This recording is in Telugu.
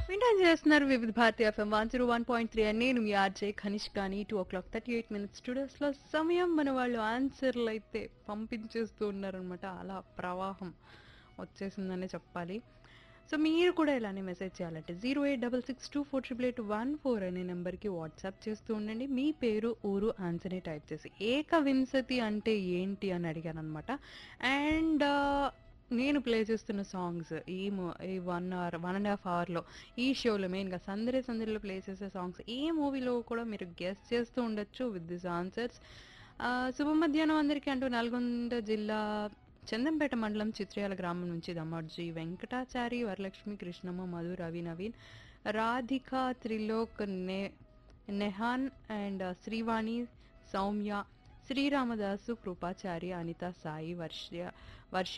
వింటాన్ చేస్తున్నారు Vividh Bharati FM one zero one point three అని నేను మీ ఆర్జే ఖనిష్ కానీ two o'clock thirty eight minutes స్టూడియోస్లో సమయం మన వాళ్ళు ఆన్సర్లు అయితే పంపించేస్తూ ఉన్నారనమాట అలా ప్రవాహం వచ్చేసిందనే చెప్పాలి సో మీరు కూడా ఇలానే మెసేజ్ చేయాలంటే zero eight double six two four triple eight one four అనే నెంబర్కి వాట్సాప్ చేస్తూ ఉండండి మీ పేరు ఊరు ఆన్సర్ని టైప్ చేసి ఏకవింశతి అంటే ఏంటి అని అడిగాను అనమాట అండ్ నేను ప్లే చేస్తున్న సాంగ్స్ ఈ mo- ఈ one hour one and half అవర్లో ఈ షోలో మెయిన్గా సందడి సందడిలో ప్లే చేసే సాంగ్స్ ఏ మూవీలో కూడా మీరు గెస్ట్ చేస్తూ ఉండొచ్చు విత్ దిస్ ఆన్సర్స్ శుభ మధ్యాహ్నం అందరికీ అంటూ నల్గొండ జిల్లా చందంపేట మండలం చిత్రయాల గ్రామం నుంచి దమ్మర్జీ వెంకటాచారి వరలక్ష్మి కృష్ణమ్మ మధు రవి నవీన్ రాధిక త్రిలోక్ నె నెహాన్ అండ్ శ్రీవాణి సౌమ్య శ్రీరామదాసు కృపాచారి అనిత సాయి వర్ష వర్ష